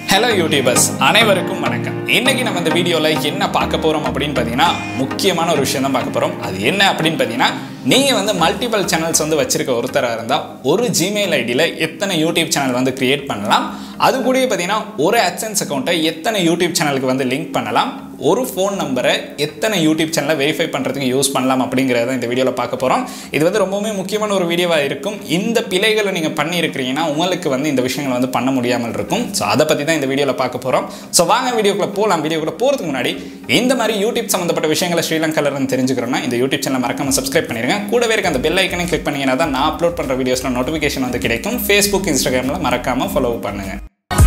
hello YouTubers அனைவருக்கும் வணக்கம் இன்னைக்கு நம்ம இந்த வீடியோவில் என்ன பார்க்க போகிறோம் அப்படின்னு பார்த்தீங்கன்னா முக்கியமான ஒரு விஷயம் தான் பார்க்க போகிறோம் அது என்ன அப்படின்னு பார்த்தீங்கன்னா நீங்கள் வந்து மல்டிபிள் சேனல்ஸ் வந்து வச்சிருக்க ஒருத்தராக இருந்தால் ஒரு ஜிமெயில் ஐடியில் எத்தனை யூடியூப் சேனல் வந்து கிரியேட் பண்ணலாம் அது கூடயே பார்த்தீங்கன்னா ஒரு AdSense அக்கௌண்ட்டை எத்தனை யூடியூப் சேனலுக்கு வந்து லிங்க் பண்ணலாம் ஒரு ஃபோன் நம்பரை எத்தனை யூடியூப் சேனலை வெரிஃபை பண்ணுறதுக்கு யூஸ் பண்ணலாம் அப்படிங்கிறத இந்த வீடியோவில் பார்க்க போகிறோம் இது வந்து ரொம்பவுமே முக்கியமான ஒரு வீடியோவாக இருக்கும் இந்த பிழைகளை நீங்கள் பண்ணியிருக்கிறீங்கன்னா உங்களுக்கு வந்து இந்த விஷயங்கள் வந்து பண்ண முடியாமல் இருக்கும் ஸோ அதை பற்றி தான் இந்த வீடியோவில் பார்க்க போகிறோம் ஸோ வாங்க வீடியோக்குள்ளே போகலாம் வீடியோக்குள்ளே போகிறதுக்கு முன்னாடி இந்த மாதிரி யூடியூப் சம்மந்தப்பட்ட விஷயங்களை ஸ்ரீலங்கால இருந்து தெரிஞ்சுக்கிறோன்னா இந்த யூடியூப் சேனல் மறக்காம சப்ஸ்கிரைப் பண்ணிருங்க கூடவே இருக்க அந்த பெல் ஐக்கனை கிளிக் பண்ணீங்கன்னா தான் நான் அப்லோட் பண்ணுற வீடியோஸில் நோட்டிஃபிகேஷன் வந்து கிடைக்கும் ஃபேஸ்புக் இன்ஸ்டாகிராமில் மறக்காமல் ஃபாலோ பண்ணுங்கள்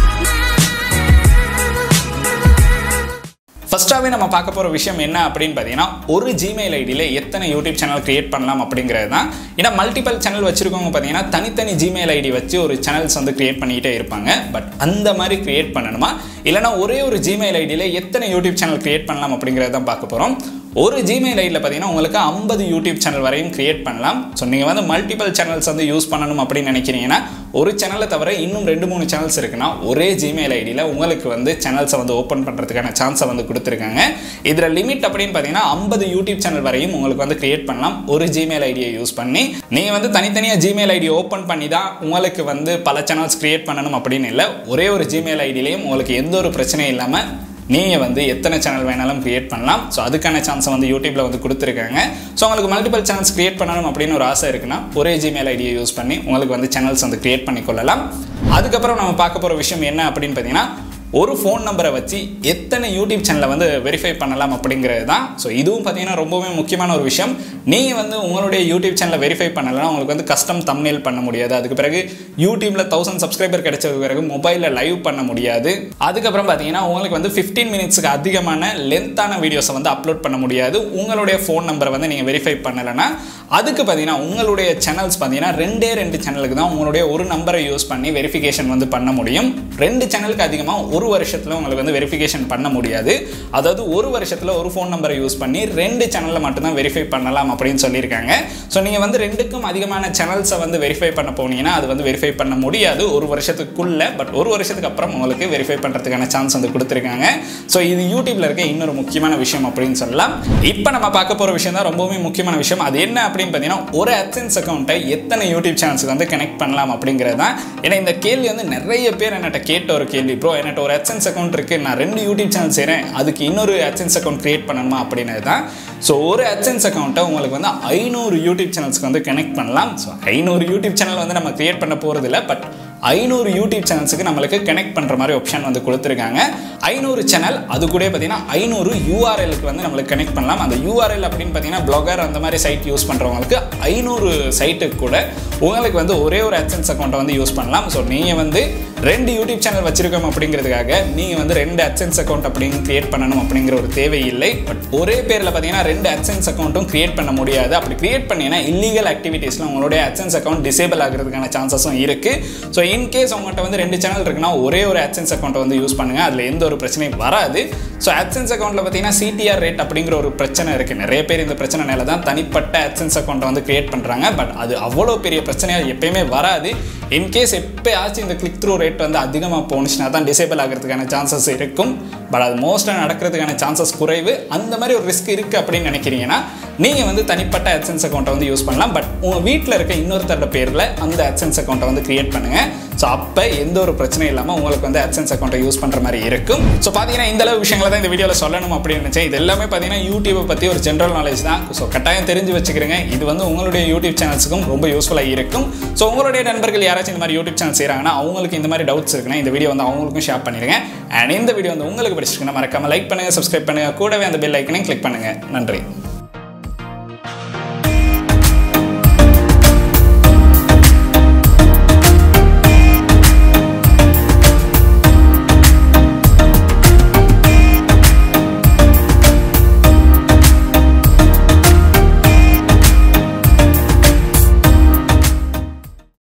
ஃபர்ஸ்ட்டாகவே நம்ம பார்க்க போகிற விஷயம் என்ன அப்படின்னு பார்த்தீங்கன்னா ஒரு ஜிமெயில் ஐடியில் எத்தனை யூடியூப் சேனல் கிரியேட் பண்ணலாம் அப்படிங்கிறது தான் ஏன்னா மல்டிபிள் சேனல் வச்சுருக்கவங்க பார்த்தீங்கன்னா தனித்தனி ஜிமெயில் ஐடி வச்சு ஒரு சேனல்ஸ் வந்து கிரியேட் பண்ணிக்கிட்டே இருப்பாங்க பட் அந்த மாதிரி கிரியேட் பண்ணணுமா இல்லைனா ஒரே ஒரு ஜிமெயில் ஐடியில் எத்தனை யூடியூப் சேனல் கிரியேட் பண்ணலாம் அப்படிங்கிறத தான் பார்க்க போகிறோம் ஒரு ஜிமெயில் ஐடியில் பார்த்தீங்கன்னா உங்களுக்கு ஐம்பது யூடியூப் சேனல் வரையும் கிரியேட் பண்ணலாம் ஸோ நீங்கள் வந்து மல்டிபிள் சேனல்ஸ் வந்து யூஸ் பண்ணணும் அப்படின்னு நினைக்கிறீங்கன்னா ஒரு சேனலை தவிர இன்னும் ரெண்டு மூணு சேனல்ஸ் இருக்குன்னா ஒரே ஜிமெயில் ஐடியில் உங்களுக்கு வந்து சேனல்ஸை வந்து ஓப்பன் பண்ணுறதுக்கான சான்ஸை வந்து கொடுத்துருக்காங்க இதில் லிமிட் அப்படின்னு பார்த்தீங்கன்னா ஐம்பது யூடியூப் சேனல் வரையும் உங்களுக்கு வந்து கிரியேட் பண்ணலாம் ஒரு ஜிமெயில் ஐடியை யூஸ் பண்ணி நீங்கள் வந்து தனித்தனியாக ஜிமெயில் ஐடி ஓப்பன் பண்ணி தான் உங்களுக்கு வந்து பல சேனல்ஸ் கிரியேட் பண்ணணும் அப்படின்னு இல்லை ஒரே ஒரு ஜிமெயில் ஐடியிலையும் உங்களுக்கு எந்த ஒரு பிரச்சனையும் இல்லாமல் நீங்கள் வந்து எத்தனை சேனல் வேணாலும் கிரியேட் பண்ணலாம் ஸோ அதுக்கான சான்ஸை வந்து யூடியூப்பில் வந்து கொடுத்துருக்காங்க ஸோ உங்களுக்கு மல்டிபிள் சேனல்ஸ் கிரியேட் பண்ணணும் அப்படின்னு ஒரு ஆசை இருக்குன்னா ஒரே ஜிமெயில் ஐடியை யூஸ் பண்ணி உங்களுக்கு வந்து சேனல்ஸ் வந்து கிரியேட் பண்ணி கொள்ளலாம் அதுக்கப்புறம் நம்ம பார்க்க போகிற விஷயம் என்ன அப்படின்னு பார்த்தீங்கன்னா ஒரு ஃபோன் நம்பரை வச்சு எத்தனை யூடியூப் சேனலை வந்து வெரிஃபை பண்ணலாம் அப்படிங்கிறது தான் ஸோ இதுவும் பார்த்தீங்கன்னா ரொம்பவே முக்கியமான ஒரு விஷயம் நீங்கள் வந்து உங்களுடைய யூடியூப் சேனலை வெரிஃபை பண்ணலைன்னா உங்களுக்கு வந்து கஸ்டம் தம்னேல் பண்ண முடியாது அதுக்கு பிறகு யூடியூப்பில் தௌசண்ட் சப்ஸ்கிரைபர் கிடைச்சதுக்கு பிறகு மொபைலில் லைவ் பண்ண முடியாது அதுக்கப்புறம் பார்த்தீங்கன்னா உங்களுக்கு வந்து ஃபிஃப்டீன் மினிட்ஸுக்கு அதிகமான லென்த்தான வீடியோஸை வந்து அப்லோட் பண்ண முடியாது உங்களுடைய ஃபோன் நம்பரை வந்து நீங்கள் வெரிஃபை பண்ணலைன்னா அதுக்கு பார்த்தீங்கன்னா உங்களுடைய சேனல்ஸ் பார்த்தீங்கன்னா ரெண்டே ரெண்டு சேனலுக்கு தான் உங்களுடைய ஒரு நம்பரை யூஸ் பண்ணி வெரிஃபிகேஷன் வந்து பண்ண முடியும் ரெண்டு சேனலுக்கு அதிகமாக ஒரு வருஷத்தில் உங்களுக்கு வந்து வெரிஃபிகேஷன் பண்ண முடியாது அதாவது ஒரு வருஷத்தில் ஒரு ஃபோன் நம்பரை யூஸ் பண்ணி ரெண்டு சேனலில் மட்டும்தான் வெரிஃபை பண்ணலாம் அப்படின்னு சொல்லியிருக்காங்க ஸோ நீங்கள் வந்து ரெண்டுக்கும் அதிகமான சேனல்ஸை வந்து வெரிஃபை பண்ண போனீங்கன்னா அது வந்து வெரிஃபை பண்ண முடியாது ஒரு வருஷத்துக்குள்ள பட் ஒரு வருஷத்துக்கு அப்புறம் உங்களுக்கு வெரிஃபை பண்ணுறதுக்கான சான்ஸ் வந்து கொடுத்துருக்காங்க ஸோ இது யூடியூப்ல இருக்க இன்னொரு முக்கியமான விஷயம் அப்படின்னு சொல்லலாம் இப்போ நம்ம பார்க்க போகிற விஷயம் தான் ரொம்பவுமே முக்கியமான விஷயம் அது என்ன அப்படின்னு பார்த்தீங்கன்னா ஒரு அட்சன்ஸ் அக்கௌண்ட்டை எத்தனை யூடியூப் சேனல்ஸுக்கு வந்து கனெக்ட் பண்ணலாம் அப்படிங்கிறது தான் ஏன்னா இந்த கேள்வி வந்து நிறைய பேர் என்கிட்ட கேட்ட ஒரு கேள்வி ப்ரோ என்கிட்ட ஒரு அட்சன்ஸ் அக்கௌண்ட் இருக்குது நான் ரெண்டு யூடியூப் சேனல் செய்கிறேன் அதுக்கு இன்னொரு அட்சன்ஸ் அக்கௌண்ட் கிரியேட் பண்ணணுமா அப்படின்னது தான் ஸோ ஒரு அட்சன்ஸ் அக்கௌண்ட்டை உங்களுக்கு வந்து ஐநூறு யூடியூப் சேனல்ஸ்க்கு வந்து கனெக்ட் பண்ணலாம் ஸோ ஐநூறு யூடியூப் சேனல் வந்து நம்ம கிரியேட் பண்ண போகிறது இல்லை பட் ஐநூறு யூடியூப் சேனல்ஸுக்கு நம்மளுக்கு கனெக்ட் பண்ணுற மாதிரி ஆப்ஷன் வந்து கொடுத்துருக்காங்க ஐநூறு சேனல் அது கூட பார்த்தீங்கன்னா ஐநூறு யூஆர்எலுக்கு வந்து நம்மளுக்கு கனெக்ட் பண்ணலாம் அந்த யூஆர்எல் அப்படின்னு பார்த்தீங்கன்னா பிளாகர் அந்த மாதிரி சைட் யூஸ் பண்ணுறவங்களுக்கு ஐநூறு சைட்டுக்கு கூட உங்களுக்கு வந்து ஒரே ஒரு அட்சன்ஸ் அக்கௌண்ட்டை வந்து யூஸ் பண்ணலாம் ஸோ நீங்கள் வந்து ரெண்டு யூடியூப் சேனல் வச்சிருக்கோம் அப்படிங்கிறதுக்காக நீங்கள் வந்து ரெண்டு அட்சன்ஸ் அக்கௌண்ட் அப்படின்னு கிரியேட் பண்ணணும் அப்படிங்கிற ஒரு தேவை இல்லை பட் ஒரே பேரில் பார்த்தீங்கன்னா ரெண்டு அட்சன்ஸ் அக்கௌண்ட்டும் கிரியேட் பண்ண முடியாது அப்படி கிரியேட் பண்ணீங்கன்னா இல்லீகல் ஆக்டிவிட்டீஸில் உங்களுடைய அட்சன்ஸ் அக்கௌண்ட் டிசேபிள் ஆகிறதுக்கான சான்சஸும் இருக்குது ஸோ இன்கேஸ் உங்கள்கிட்ட வந்து ரெண்டு சேனல் இருக்குன்னா ஒரே ஒரு அட்சன்ஸ் அக்கௌண்ட்டை வந்து யூஸ் பண்ணுங்கள் அதில் எந்த ஒரு பிரச்சனையும் வராது ஸோ அட்சன்ஸ் அக்கௌண்ட்டில் பார்த்தீங்கன்னா சிடிஆர் ரேட் அப்படிங்கிற ஒரு பிரச்சனை இருக்குது நிறைய பேர் இந்த பிரச்சனைனால தான் தனிப்பட்ட அட்சன்ஸ் அக்கௌண்ட்டை வந்து கிரியேட் பண்ணுறாங்க பட் அது அவ்வளோ பெரிய பிரச்சனையாக எப்பயுமே வராது இன்கேஸ் எப்போயாச்சும் இந்த கிளிக் த்ரூ ரேட் வந்து அதிகமாக போணுச்சுன்னா தான் டிசேபிள் ஆகிறதுக்கான சான்சஸ் இருக்கும் பட் அது மோஸ்ட்டாக நடக்கிறதுக்கான சான்சஸ் குறைவு அந்த மாதிரி ஒரு ரிஸ்க் இருக்குது அப்படின்னு நினைக்கிறீங்கன்னா நீங்கள் வந்து தனிப்பட்ட அட்சன்ஸ் அக்கௌண்ட்டை வந்து யூஸ் பண்ணலாம் பட் உங்கள் வீட்டில் இருக்க இன்னொருத்தரோட பேரில் அந்த அட்சன்ஸ் அக்கௌண்ட்டை வந்து கிரியேட் பண்ணுங்கள் ஸோ அப்போ எந்த ஒரு பிரச்சனையும் இல்லாமல் உங்களுக்கு வந்து அட்சன்ஸ் அக்கௌண்ட்டை யூஸ் பண்ணுற மாதிரி இருக்கும் ஸோ பார்த்தீங்கன்னா இந்த அளவு விஷயங்களை தான் இந்த வீடியோவில் சொல்லணும் அப்படின்னு நினச்சேன் இது எல்லாமே பார்த்தீங்கன்னா யூடியூப்பை பற்றி ஒரு ஜென்ரல் நாலேஜ் தான் ஸோ கட்டாயம் தெரிஞ்சு வச்சுக்கிறேங்க இது வந்து உங்களுடைய யூடியூப் சேனல்ஸுக்கும் ரொம்ப யூஸ்ஃபுல்லாக இருக்கும் ஸோ உங்களுடைய நண்பர்கள் யாராச்சும் இந்த மாதிரி யூடியூப் சேனல் செய்கிறாங்கன்னா அவங்களுக்கு இந்த மாதிரி டவுட்ஸ் இருக்குன்னா இந்த வீடியோ வந்து அவங்களுக்கும் ஷேர் பண்ணிடுங்க அண்ட் இந்த வீடியோ வந்து உங்களுக்கு பிடிச்சிருக்குன்னா மறக்காம லைக் பண்ணுங்கள் சப்ஸ்கிரைப் பண்ணுங்கள் கூடவே அந்த பெல் ஐக்கனையும் கிளிக் பண்ணுங்கள் நன்றி